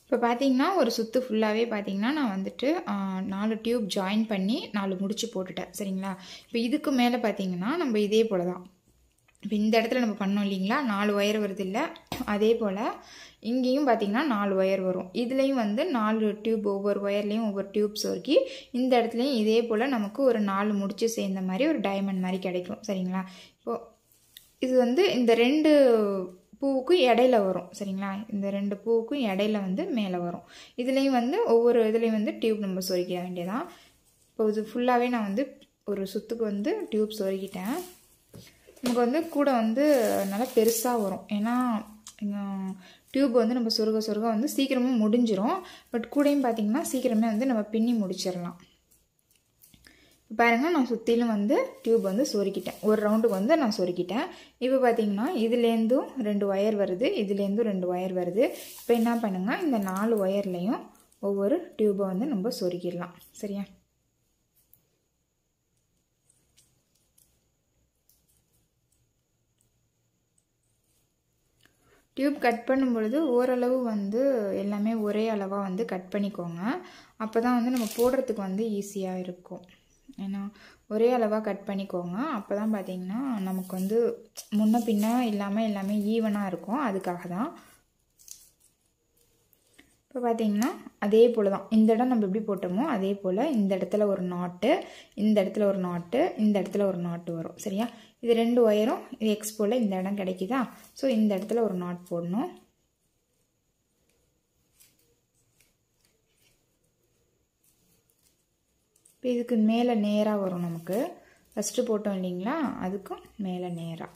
இப்போ பார்த்தீங்கன்னா ஒரு சுற்று ஃபுல்லாகவே பார்த்தீங்கன்னா நான் வந்துட்டு ஆ, நாலு டியூப் ஜாயின் பண்ணி நாலு முடிச்சு போட்டுட்டேன் சரிங்களா இப்போ இதுக்கு மேலே பார்த்தீங்கன்னா நம்ம இதே போல தான் இப்போ இந்த இடத்துல நம்ம பண்ணோம் இல்லைங்களா நாலு ஒயர் வருது இல்லை அதே போல் இங்கேயும் பார்த்தீங்கன்னா நாலு ஒயர் வரும் இதுலேயும் வந்து நாலு டியூப் ஒவ்வொரு ஒயர்லேயும் ஒவ்வொரு டியூப் சொருக்கி இந்த இடத்துலையும் இதே போல் நமக்கு ஒரு நாலு முடிச்சு சேர்ந்த மாதிரி ஒரு டைமண்ட் மாதிரி கிடைக்கும் சரிங்களா இப்போது இது வந்து இந்த ரெண்டு பூவுக்கும் இடையில வரும் சரிங்களா இந்த ரெண்டு பூவுக்கும் இடையில வந்து மேலே வரும் இதுலேயும் வந்து ஒவ்வொரு இதுலேயும் வந்து டியூப் நம்ம சொருக்கிட வேண்டியதான் இப்போ இது ஃபுல்லாகவே நான் வந்து ஒரு சுத்துக்கு வந்து டியூப் சொருகிட்டேன் நமக்கு வந்து கூட வந்து நல்லா பெருசாக வரும் ஏன்னா டியூப் வந்து நம்ம சொருக சொருக வந்து சீக்கிரமாக முடிஞ்சிரும் பட் கூடையும் பார்த்தீங்கன்னா சீக்கிரமே வந்து நம்ம பின்னி முடிச்சிடலாம் இப்போ பாருங்கள் நான் சுற்றிலும் வந்து டியூப் வந்து சொருக்கிட்டேன் ஒரு ரவுண்டுக்கு வந்து நான் சொருக்கிட்டேன் இப்போ பார்த்தீங்கன்னா இதுலேருந்தும் ரெண்டு ஒயர் வருது இதுலேருந்தும் ரெண்டு ஒயர் வருது இப்போ என்ன பண்ணுங்க இந்த நாலு ஒயர்லேயும் ஒவ்வொரு டியூப்பை வந்து நம்ம சொருக்கிடலாம் சரியா டியூப் கட் பண்ணும் பொழுது ஓரளவு வந்து எல்லாமே ஒரே அளவாக வந்து கட் பண்ணிக்கோங்க அப்போ தான் வந்து நம்ம போடுறதுக்கு வந்து ஈஸியாக இருக்கும் ஏன்னா ஒரே அளவாக கட் பண்ணிக்கோங்க அப்போ தான் பார்த்தீங்கன்னா நமக்கு வந்து முன்ன பின்ன இல்லாமல் எல்லாமே ஈவனாக இருக்கும் அதுக்காக தான் இப்போ பார்த்தீங்கன்னா அதே போல் தான் இந்த இடம் நம்ம எப்படி போட்டோமோ அதே போல் இந்த இடத்துல ஒரு நாட்டு இந்த இடத்துல ஒரு நாட்டு இந்த இடத்துல ஒரு நாட்டு வரும் சரியா இது ரெண்டு ஒயரும் இது எக்ஸ் போல் இந்த இடம் கிடைக்குதா ஸோ இந்த இடத்துல ஒரு நாட் போடணும் இப்போ இதுக்கு மேலே நேராக வரும் நமக்கு ஃபஸ்ட்டு போட்டோம் இல்லைங்களா அதுக்கும் மேலே நேராக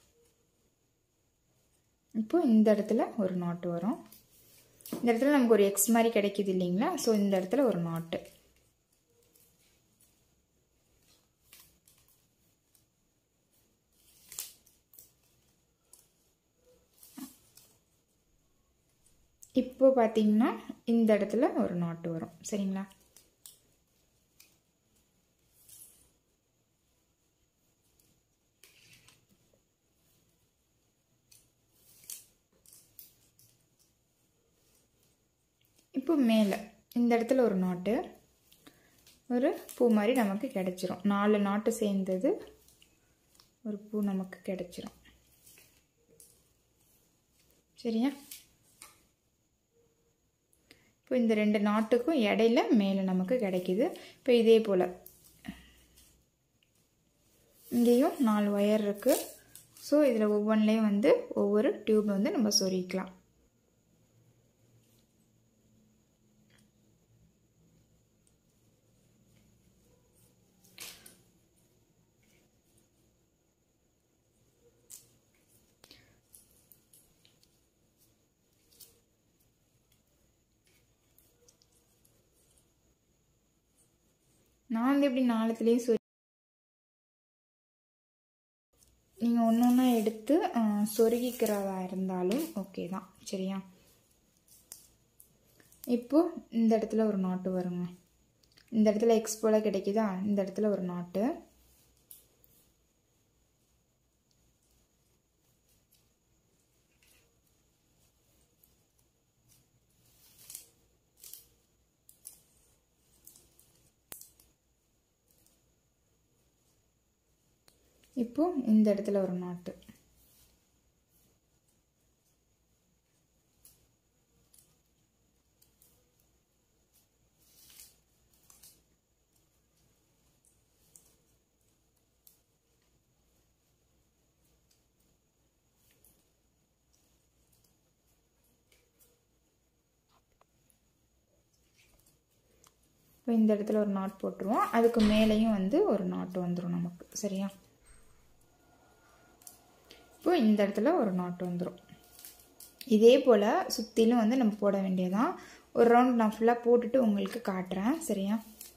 இப்போ இந்த இடத்துல ஒரு நாட்டு வரும் இந்த இடத்துல நமக்கு ஒரு எக்ஸ் மாதிரி கிடைக்குது இல்லைங்களா ஸோ இந்த இடத்துல ஒரு நாட்டு இப்போ பார்த்தீங்கன்னா இந்த இடத்துல ஒரு நாட்டு வரும் சரிங்களா இப்போ மேலே இந்த இடத்துல ஒரு நாட்டு ஒரு பூ மாதிரி நமக்கு கிடைச்சிரும் நாலு நாட்டு சேர்ந்தது ஒரு பூ நமக்கு கிடைச்சிரும் சரியா இப்போ இந்த ரெண்டு நாட்டுக்கும் இடையில மேலே நமக்கு கிடைக்குது இப்போ இதே போல் இங்கேயும் நாலு ஒயர் இருக்குது ஸோ இதில் ஒவ்வொன்றிலையும் வந்து ஒவ்வொரு டியூப் வந்து நம்ம சொருகிக்கலாம் நான் வந்து எப்படி நாளத்துலேயும் சொ நீங்கள் ஒன்று ஒன்றா எடுத்து சொருகிக்கிறதா இருந்தாலும் ஓகே தான் சரியா இப்போ இந்த இடத்துல ஒரு நாட்டு வருங்க இந்த இடத்துல எக்ஸ் போல் கிடைக்குதா இந்த இடத்துல ஒரு நாட்டு இப்போ இந்த இடத்துல ஒரு நாட்டு இப்போ இந்த இடத்துல ஒரு நாட் போட்டுருவோம் அதுக்கு மேலேயும் வந்து ஒரு நாட்டு வந்துடும் நமக்கு சரியா இப்போ இந்த இடத்துல ஒரு நாட்டு வந்துடும் இதே போல் சுற்றிலும் வந்து நம்ம போட வேண்டியதான் ஒரு ரவுண்ட் நான் ஃபுல்லாக போட்டுட்டு உங்களுக்கு காட்டுறேன் சரியா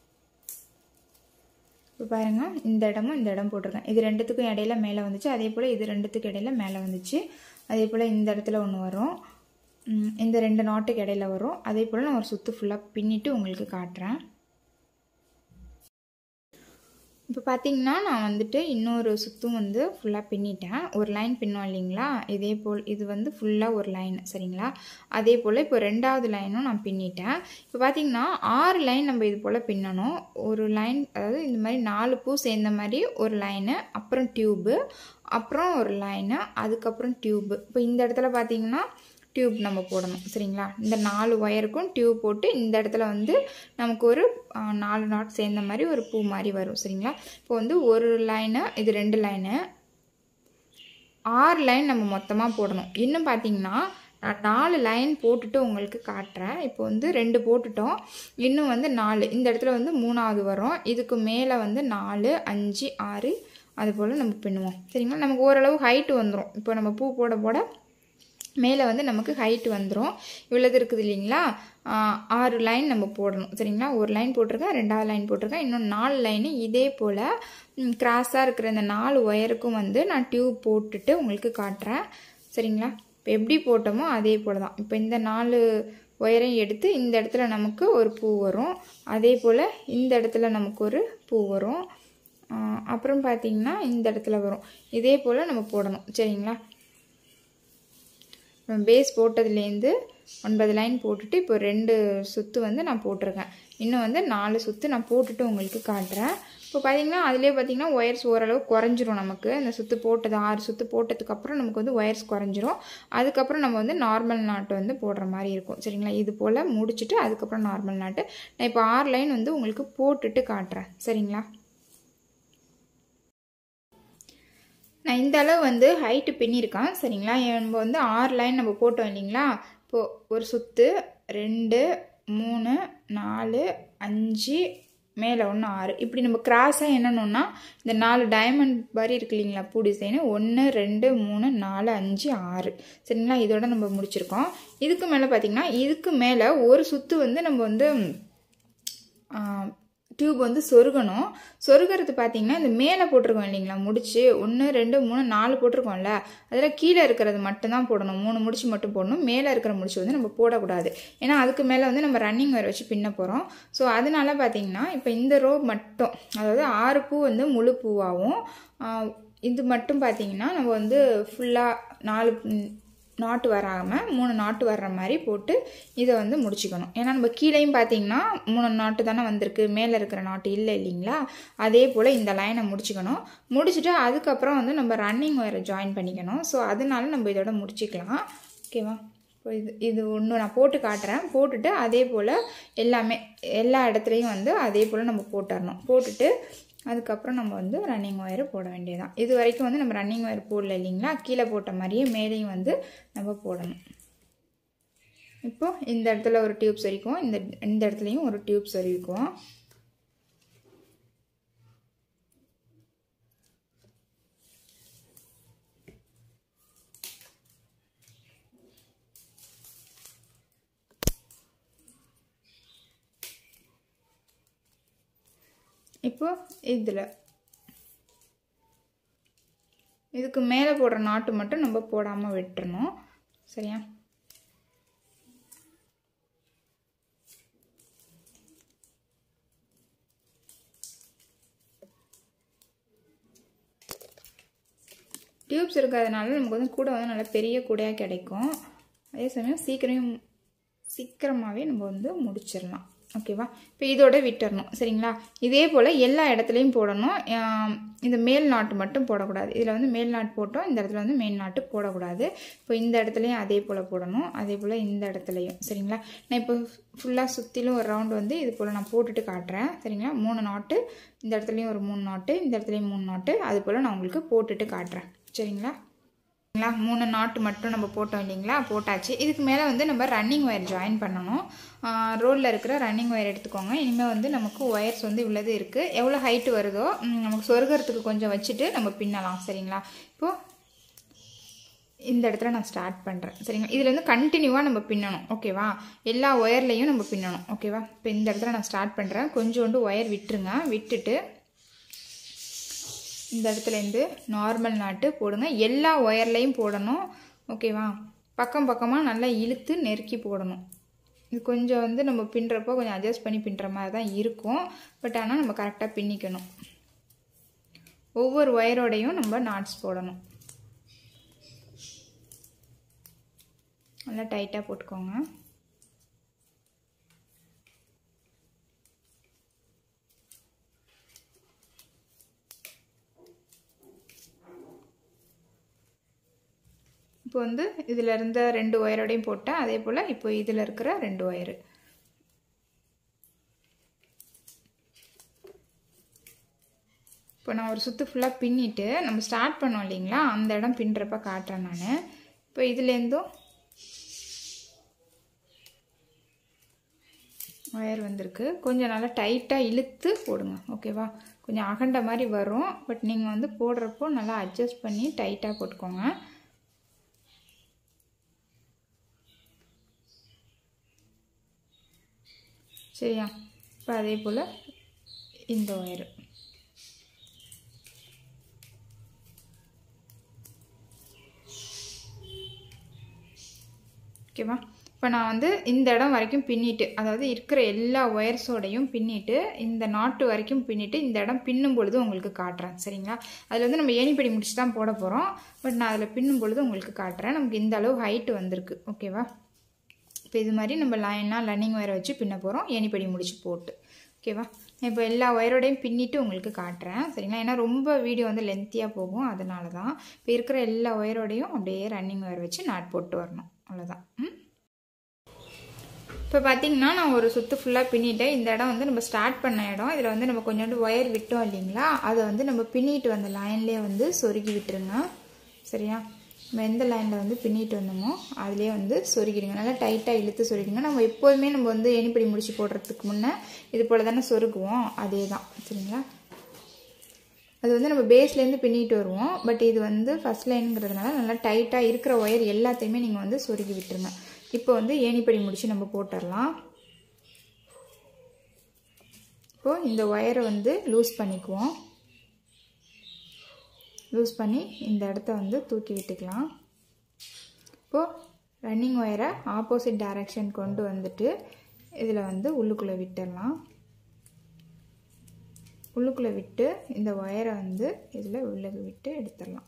இப்போ பாருங்கள் இந்த இடமும் இந்த இடம் போட்டிருக்கேன் இது ரெண்டுத்துக்கும் இடையில மேலே வந்துச்சு அதே போல் இது ரெண்டுத்துக்கு இடையில மேலே வந்துச்சு அதே போல் இந்த இடத்துல ஒன்று வரும் இந்த ரெண்டு நாட்டுக்கு இடையில வரும் அதே போல் நான் ஒரு சுற்று ஃபுல்லாக பின்னிட்டு உங்களுக்கு காட்டுறேன் இப்போ பார்த்தீங்கன்னா நான் வந்துட்டு இன்னொரு சுத்தும் வந்து ஃபுல்லாக பின்னிட்டேன் ஒரு லைன் பின்னோம் இல்லைங்களா இதே போல் இது வந்து ஃபுல்லாக ஒரு லைன் சரிங்களா அதே போல் இப்போ ரெண்டாவது லைனும் நான் பின்னிட்டேன் இப்போ பார்த்தீங்கன்னா ஆறு லைன் நம்ம இது போல் பின்னணும் ஒரு லைன் அதாவது இந்த மாதிரி நாலு பூ சேர்ந்த மாதிரி ஒரு லைனு அப்புறம் டியூபு அப்புறம் ஒரு லைனு அதுக்கப்புறம் டியூபு இப்போ இந்த இடத்துல பார்த்தீங்கன்னா டியூப் நம்ம போடணும் சரிங்களா இந்த நாலு ஒயருக்கும் டியூப் போட்டு இந்த இடத்துல வந்து நமக்கு ஒரு ஆ, நாலு நாட் சேர்ந்த மாதிரி ஒரு பூ மாதிரி வரும் சரிங்களா இப்போ வந்து ஒரு லைனு இது ரெண்டு லைனு ஆறு லைன் நம்ம மொத்தமாக போடணும் இன்னும் பார்த்தீங்கன்னா நான் நாலு லைன் போட்டுட்டு உங்களுக்கு காட்டுறேன் இப்போ வந்து ரெண்டு போட்டுட்டோம் இன்னும் வந்து நாலு இந்த இடத்துல வந்து மூணாவது வரும் இதுக்கு மேலே வந்து நாலு அஞ்சு ஆறு அது போல் நம்ம பின்னுவோம் சரிங்களா நமக்கு ஓரளவு ஹைட்டு வந்துடும் இப்போ நம்ம பூ போட போட மேலே வந்து நமக்கு ஹைட் வந்துடும் இவ்வளோது இருக்குது இல்லைங்களா ஆஹ் ஆறு லைன் நம்ம போடணும் சரிங்களா ஒரு லைன் போட்டிருக்கேன் ரெண்டாவது லைன் போட்டிருக்கேன் இன்னும் நாலு லைனு இதே போல் கிராஸாக இருக்கிற இந்த நாலு ஒயருக்கும் வந்து நான் டியூப் போட்டுட்டு உங்களுக்கு காட்டுறேன் சரிங்களா இப்போ எப்படி போட்டோமோ அதே போல் தான் இப்போ இந்த நாலு ஒயரையும் எடுத்து இந்த இடத்துல நமக்கு ஒரு பூ வரும் அதே போல் இந்த இடத்துல நமக்கு ஒரு பூ வரும் ஆஹ் அப்புறம் பார்த்திங்கன்னா இந்த இடத்துல வரும் இதே போல் நம்ம போடணும் சரிங்களா பேஸ் போட்டதுலேருந்து ஒன்பது லைன் போட்டுட்டு இப்போ ரெண்டு சுற்று வந்து நான் போட்டிருக்கேன் இன்னும் வந்து நாலு சுற்று நான் போட்டுட்டு உங்களுக்கு காட்டுறேன் இப்போ பார்த்தீங்கன்னா அதுலேயே பார்த்தீங்கன்னா ஒயர்ஸ் ஓரளவு குறைஞ்சிரும் நமக்கு இந்த சுற்று போட்டது ஆறு சுற்று போட்டதுக்கப்புறம் நமக்கு வந்து ஒயர்ஸ் குறைஞ்சிரும் அதுக்கப்புறம் நம்ம வந்து நார்மல் நாட்டு வந்து போடுற மாதிரி இருக்கும் சரிங்களா இது போல் முடிச்சுட்டு அதுக்கப்புறம் நார்மல் நாட்டு நான் இப்போ ஆறு லைன் வந்து உங்களுக்கு போட்டுட்டு காட்டுறேன் சரிங்களா நான் இந்த அளவு வந்து ஹைட்டு பின்னிருக்கேன் சரிங்களா நம்ம வந்து ஆறு லைன் நம்ம போட்டோம் இல்லைங்களா இப்போது ஒரு சுற்று ரெண்டு மூணு நாலு அஞ்சு மேலே ஒன்று ஆறு இப்படி நம்ம கிராஸாக என்னென்னா இந்த நாலு டைமண்ட் மாதிரி இருக்கு இல்லைங்களா பூ டிசைனு ஒன்று ரெண்டு மூணு நாலு அஞ்சு ஆறு சரிங்களா இதோட நம்ம முடிச்சிருக்கோம் இதுக்கு மேலே பார்த்திங்கன்னா இதுக்கு மேலே ஒரு சுற்று வந்து நம்ம வந்து டியூப் வந்து சொருகணும் சொருகிறது பார்த்தீங்கன்னா இந்த மேலே போட்டிருக்கோம் இல்லைங்களா முடிச்சு ஒன்று ரெண்டு மூணு நாலு போட்டிருக்கோம்ல அதில் கீழே இருக்கிறது மட்டும்தான் போடணும் மூணு முடிச்சு மட்டும் போடணும் மேலே இருக்கிற முடிச்சு வந்து நம்ம போடக்கூடாது ஏன்னா அதுக்கு மேலே வந்து நம்ம ரன்னிங் வேறு வச்சு பின்ன போகிறோம் ஸோ அதனால பார்த்தீங்கன்னா இப்போ இந்த ரோ மட்டும் அதாவது ஆறு பூ வந்து முழு பூவாகவும் ஆஹ், இது மட்டும் பார்த்தீங்கன்னா நம்ம வந்து ஃபுல்லாக நாலு ம், நாட்டு வராமல் மூணு நாட்டு வர்ற மாதிரி போட்டு இதை வந்து முடிச்சுக்கணும் ஏன்னா நம்ம கீழேயும் பார்த்தீங்கன்னா மூணு நாட்டு தானே வந்திருக்கு மேலே இருக்கிற நாட்டு இல்லை இல்லைங்களா அதே போல் இந்த லைனை முடிச்சுக்கணும் முடிச்சுட்டு அதுக்கப்புறம் வந்து நம்ம ரன்னிங் ஒயரை ஜாயின் பண்ணிக்கணும் ஸோ அதனால நம்ம இதோட முடிச்சுக்கலாம் ஓகேவா இப்போ இது இது ஒன்று நான் போட்டு காட்டுறேன் போட்டுட்டு அதே போல் எல்லாமே எல்லா இடத்துலையும் வந்து அதே போல் நம்ம போட்டுறணும் போட்டுட்டு அதுக்கப்புறம் நம்ம வந்து ரன்னிங் ஒயர் போட வேண்டியதான் இது வரைக்கும் வந்து நம்ம ரன்னிங் ஒயர் போடல இல்லைங்களா கீழே போட்ட மாதிரியே மேலேயும் வந்து நம்ம போடணும் இப்போ இந்த இடத்துல ஒரு டியூப் சொரிக்கும் இந்த இந்த இடத்துலையும் ஒரு டியூப் சொருவிக்கும் இப்போ இதில் இதுக்கு மேலே போடுற நாட்டு மட்டும் நம்ம போடாமல் விட்டுறணும் சரியா டியூப்ஸ் இருக்கிறதுனால நமக்கு வந்து கூட வந்து நல்ல பெரிய கூடையாக கிடைக்கும் அதே சமயம் சீக்கிரம் சீக்கிரமாகவே நம்ம வந்து முடிச்சிடலாம் ஓகேவா இப்போ இதோட விட்டுறணும் சரிங்களா இதே போல் எல்லா இடத்துலையும் போடணும் ஆம், இந்த மேல் நாட்டு மட்டும் போடக்கூடாது இதில் வந்து மேல் நாட்டு போட்டோம் இந்த இடத்துல வந்து மேல் நாட்டு போடக்கூடாது இப்போ இந்த இடத்துலையும் அதே போல் போடணும் அதே போல் இந்த இடத்துலையும் சரிங்களா நான் இப்போ ஃபுல்லாக சுற்றிலும் ஒரு ரவுண்டு வந்து இது போல் நான் போட்டுட்டு காட்டுறேன் சரிங்களா மூணு நாட்டு இந்த இடத்துலையும் ஒரு மூணு நாட்டு இந்த இடத்துலையும் மூணு நாட்டு அது போல் நான் உங்களுக்கு போட்டுட்டு காட்டுறேன் சரிங்களா சரிங்களா மூணு நாட்டு மட்டும் நம்ம போட்டோம் இல்லைங்களா போட்டாச்சு இதுக்கு மேலே வந்து நம்ம ரன்னிங் ஒயர் ஜாயின் பண்ணணும் ரோலில் இருக்கிற ரன்னிங் ஒயர் எடுத்துக்கோங்க இனிமேல் வந்து நமக்கு ஒயர்ஸ் வந்து இவ்வளவு இருக்குது எவ்வளோ ஹைட்டு வருதோ ம், நமக்கு சொருகிறதுக்கு கொஞ்சம் வச்சுட்டு நம்ம பின்னலாம் சரிங்களா இப்போது இந்த இடத்துல நான் ஸ்டார்ட் பண்ணுறேன் சரிங்களா இதில் வந்து கண்டினியூவாக நம்ம பின்னணும் ஓகேவா எல்லா ஒயர்லேயும் நம்ம பின்னணும் ஓகேவா இப்போ இந்த இடத்துல நான் ஸ்டார்ட் பண்ணுறேன் கொஞ்சோண்டு ஒயர் விட்டுருங்க விட்டுட்டு இந்த இடத்துலேருந்து நார்மல் நாட்டு போடுங்க எல்லா ஒயர்லையும் போடணும் ஓகேவா பக்கம் பக்கமாக நல்லா இழுத்து நெருக்கி போடணும் இது கொஞ்சம் வந்து நம்ம பின்னுறப்போ கொஞ்சம் அட்ஜஸ்ட் பண்ணி பின்னுற மாதிரி தான் இருக்கும் பட் ஆனால் நம்ம கரெக்டாக பின்னிக்கணும் ஒவ்வொரு ஒயரோடையும் நம்ம நாட்ஸ் போடணும் நல்லா டைட்டாக போட்டுக்கோங்க இப்போ வந்து இதில் இருந்த ரெண்டு ஒயரோடையும் போட்டேன் அதே போல் இப்போ இதில் இருக்கிற ரெண்டு ஒயரு இப்போ நான் ஒரு சுற்று ஃபுல்லாக பின்னிட்டு நம்ம ஸ்டார்ட் பண்ணோம் இல்லைங்களா அந்த இடம் பின்னுறப்ப காட்டுறேன் நான் இப்போ இதுலேருந்தும் ஒயர் வந்திருக்கு கொஞ்சம் நல்லா டைட்டாக இழுத்து போடுங்க ஓகேவா கொஞ்சம் அகண்ட மாதிரி வரும் பட் நீங்கள் வந்து போடுறப்போ நல்லா அட்ஜஸ்ட் பண்ணி டைட்டாக போட்டுக்கோங்க சரியா இப்போ அதே போல் இந்த ஒயரு ஓகேவா இப்போ நான் வந்து இந்த இடம் வரைக்கும் பின்னிட்டு அதாவது இருக்கிற எல்லா ஒயர்ஸோடையும் பின்னிட்டு இந்த நாட்டு வரைக்கும் பின்னிட்டு இந்த இடம் பின்னும் பொழுது உங்களுக்கு காட்டுறேன் சரிங்களா அதில் வந்து நம்ம ஏணிப்படி முடிச்சு தான் போட போகிறோம் பட் நான் அதில் பின்னும் பொழுது உங்களுக்கு காட்டுறேன் நமக்கு இந்த அளவு ஹைட்டு வந்திருக்கு ஓகேவா இப்போ இது மாதிரி நம்ம லைனாக லன்னிங் ஒயரை வச்சு பின்ன போகிறோம் ஏணிப்படி முடிச்சு போட்டு ஓகேவா இப்போ எல்லா ஒயரோடையும் பின்னிட்டு உங்களுக்கு காட்டுறேன் சரிங்களா ஏன்னா ரொம்ப வீடியோ வந்து லென்த்தியாக போகும் அதனால தான் இப்போ இருக்கிற எல்லா ஒயரோடையும் அப்படியே ரன்னிங் ஒயர் வச்சு நாட் போட்டு வரணும் அவ்வளோதான் ம் இப்போ பார்த்தீங்கன்னா நான் ஒரு சுற்று ஃபுல்லாக பின்னிட்டேன் இந்த இடம் வந்து நம்ம ஸ்டார்ட் பண்ண இடம் இதில் வந்து நம்ம கொஞ்சோண்டு ஒயர் விட்டோம் இல்லைங்களா அதை வந்து நம்ம பின்னிட்டு வந்த லைன்லேயே வந்து சொருகி விட்டுருங்க சரியா நம்ம எந்த லைனில் வந்து பின்னிட்டு வந்தோமோ அதுலேயே வந்து சொருகிடுங்க நல்லா டைட்டாக இழுத்து சொருகிடுங்க நம்ம எப்போதுமே நம்ம வந்து எணிப்படி முடிச்சு போடுறதுக்கு முன்னே இது போல் தானே சொருகுவோம் அதே தான் சரிங்களா அது வந்து நம்ம பேஸ்லேருந்து பின்னிட்டு வருவோம் பட் இது வந்து ஃபஸ்ட் லைனுங்கிறதுனால நல்லா டைட்டாக இருக்கிற ஒயர் எல்லாத்தையுமே நீங்கள் வந்து சொருகி விட்டுருங்க இப்போ வந்து ஏணிப்படி முடிச்சு நம்ம போட்டுடலாம் இப்போது இந்த ஒயரை வந்து லூஸ் பண்ணிக்குவோம் லூஸ் பண்ணி இந்த இடத்த வந்து தூக்கி விட்டுக்கலாம் இப்போது ரன்னிங் ஒயரை ஆப்போசிட் டைரக்ஷன் கொண்டு வந்துட்டு இதில் வந்து உள்ளுக்குள்ளே விட்டுடலாம் உள்ளுக்குள்ளே விட்டு இந்த ஒயரை வந்து இதில் உள்ளே விட்டு எடுத்துடலாம்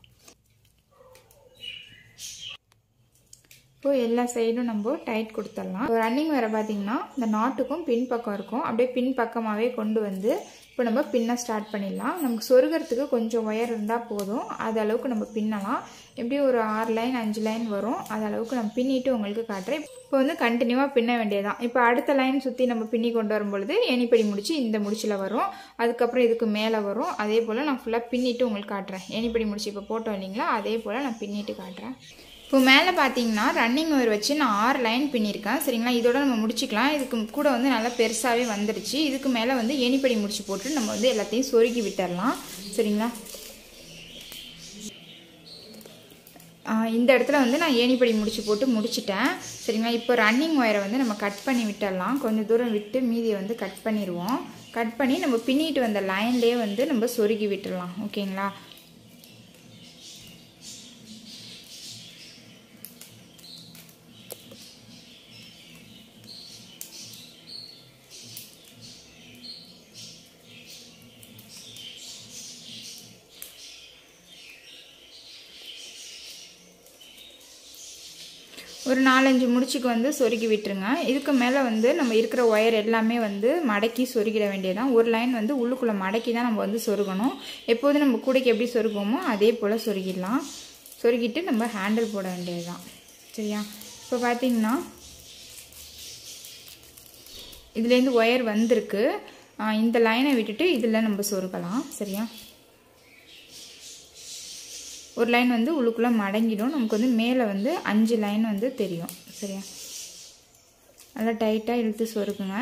இப்போ எல்லா சைடும் நம்ம டைட் கொடுத்துடலாம் ரன்னிங் வேறு பார்த்தீங்கன்னா இந்த நாட்டுக்கும் பின் பக்கம் இருக்கும் அப்படியே பின் பக்கமாகவே கொண்டு வந்து இப்போ நம்ம பின்ன ஸ்டார்ட் பண்ணிடலாம் நமக்கு சொருகிறதுக்கு கொஞ்சம் ஒயர் இருந்தால் போதும் அது அளவுக்கு நம்ம பின்னலாம் எப்படியும் ஒரு ஆறு லைன் அஞ்சு லைன் வரும் அது அளவுக்கு நம்ம பின்னிட்டு உங்களுக்கு காட்டுறேன் இப்போ வந்து கண்டினியூவாக பின்ன வேண்டியதான் இப்போ அடுத்த லைன் சுற்றி நம்ம பின்னி கொண்டு வரும்பொழுது எனிப்படி முடிச்சு இந்த முடிச்சில் வரும் அதுக்கப்புறம் இதுக்கு மேலே வரும் அதே போல் நான் ஃபுல்லாக பின்னிட்டு உங்களுக்கு காட்டுறேன் எனிப்படி முடிச்சு இப்போ போட்டோம் இல்லைங்களா அதே போல் நான் பின்னிட்டு காட்டுறேன் இப்போ மேலே பார்த்தீங்கன்னா ரன்னிங் ஒயர் வச்சு நான் ஆறு லைன் பின்னிருக்கேன் சரிங்களா இதோட நம்ம முடிச்சுக்கலாம் இதுக்கு கூட வந்து நல்லா பெருசாகவே வந்துடுச்சு இதுக்கு மேலே வந்து எனிப்படி முடிச்சு போட்டு நம்ம வந்து எல்லாத்தையும் சொருகி விட்டுடலாம் சரிங்களா இந்த இடத்துல வந்து நான் ஏணிப்படி முடிச்சு போட்டு முடிச்சிட்டேன் சரிங்களா இப்போ ரன்னிங் ஒயரை வந்து நம்ம கட் பண்ணி விட்டுடலாம் கொஞ்சம் தூரம் விட்டு மீதியை வந்து கட் பண்ணிடுவோம் கட் பண்ணி நம்ம பின்னிட்டு வந்த லைன்லேயே வந்து நம்ம சொருகி விட்டுடலாம் ஓகேங்களா ஒரு நாலஞ்சு முடிச்சுக்கு வந்து சொருகி விட்டுருங்க இதுக்கு மேலே வந்து நம்ம இருக்கிற ஒயர் எல்லாமே வந்து மடக்கி சொருகிட வேண்டியதான் ஒரு லைன் வந்து உள்ளுக்குள்ளே மடக்கி தான் நம்ம வந்து சொருகணும் எப்போதும் நம்ம கூடைக்கு எப்படி சொருகுவோமோ அதே போல் சொருகிடலாம் சொருகிட்டு நம்ம ஹேண்டில் போட வேண்டியது தான் சரியா இப்போ பார்த்தீங்கன்னா இதுலேருந்து ஒயர் வந்திருக்கு இந்த லைனை விட்டுட்டு இதில் நம்ம சொருகலாம் சரியா ஒரு லைன் வந்து உள்ளுக்குள்ளே மடங்கிடும் நமக்கு வந்து மேலே வந்து அஞ்சு லைன் வந்து தெரியும் சரியா நல்லா டைட்டாக இழுத்து சொருக்குங்க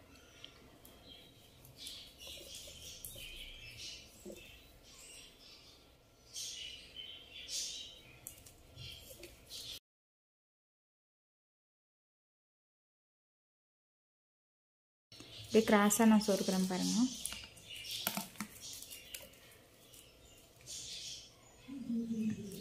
இப்படி கிராஸாக நான் சொருக்கிறேன் பாருங்கள்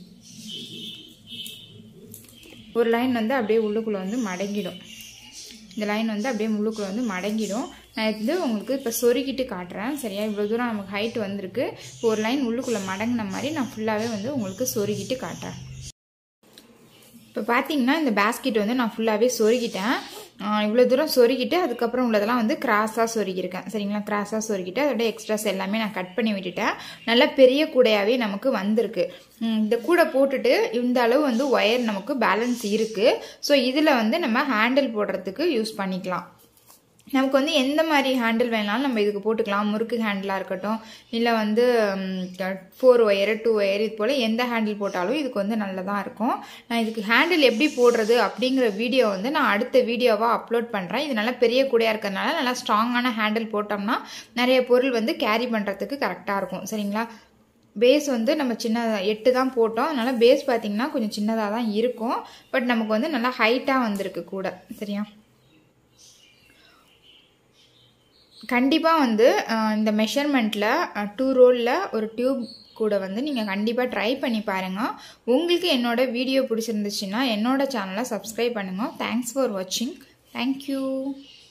ஒரு லைன் வந்து அப்படியே உள்ளுக்குள்ளே வந்து மடங்கிடும் இந்த லைன் வந்து அப்படியே முழுக்குள்ள வந்து மடங்கிடும் நான் இது உங்களுக்கு இப்போ சொருகிட்டு காட்டுறேன் சரியா இவ்வளோ தூரம் நமக்கு ஹைட் வந்திருக்கு இப்போ ஒரு லைன் உள்ளுக்குள்ளே மடங்கின மாதிரி நான் ஃபுல்லாகவே வந்து உங்களுக்கு சொருகிட்டு காட்டுறேன் இப்போ பார்த்தீங்கன்னா இந்த பேஸ்கெட் வந்து நான் ஃபுல்லாகவே சொருகிட்டேன் இவ்வளோ தூரம் சொருகிட்டு அதுக்கப்புறம் உள்ளதெல்லாம் வந்து கிராஸாக சொருகியிருக்கேன் சரிங்களா கிராஸாக சொருகிட்டு அதோட எக்ஸ்ட்ராஸ் எல்லாமே நான் கட் பண்ணி விட்டுட்டேன் நல்லா பெரிய கூடையாகவே நமக்கு வந்திருக்கு இந்த கூடை போட்டுட்டு இந்த அளவு வந்து ஒயர் நமக்கு பேலன்ஸ் இருக்குது ஸோ இதில் வந்து நம்ம ஹேண்டில் போடுறதுக்கு யூஸ் பண்ணிக்கலாம் நமக்கு வந்து எந்த மாதிரி ஹேண்டில் வேணாலும் நம்ம இதுக்கு போட்டுக்கலாம் முறுக்கு ஹேண்டிலாக இருக்கட்டும் இல்லை வந்து ஃபோர் ஒயரு டூ ஒயர் இது போல் எந்த ஹேண்டில் போட்டாலும் இதுக்கு வந்து நல்லதாக இருக்கும் நான் இதுக்கு ஹேண்டில் எப்படி போடுறது அப்படிங்கிற வீடியோ வந்து நான் அடுத்த வீடியோவாக அப்லோட் பண்ணுறேன் இது நல்லா பெரிய கூடையாக இருக்கிறதுனால நல்லா ஸ்ட்ராங்கான ஹேண்டில் போட்டோம்னா நிறைய பொருள் வந்து கேரி பண்ணுறதுக்கு கரெக்டாக இருக்கும் சரிங்களா பேஸ் வந்து நம்ம சின்னதாக எட்டு தான் போட்டோம் அதனால் பேஸ் பார்த்திங்கன்னா கொஞ்சம் சின்னதாக தான் இருக்கும் பட் நமக்கு வந்து நல்லா ஹைட்டாக வந்திருக்கு கூட சரியா கண்டிப்பாக வந்து இந்த மெஷர்மெண்ட்டில் டூ ரோலில் ஒரு டியூப் கூட வந்து நீங்கள் கண்டிப்பாக ட்ரை பண்ணி பாருங்கள் உங்களுக்கு என்னோட வீடியோ பிடிச்சிருந்துச்சுன்னா என்னோட சேனலை சப்ஸ்கிரைப் பண்ணுங்கள் தேங்க்ஸ் ஃபார் வாட்சிங் தேங்க்யூ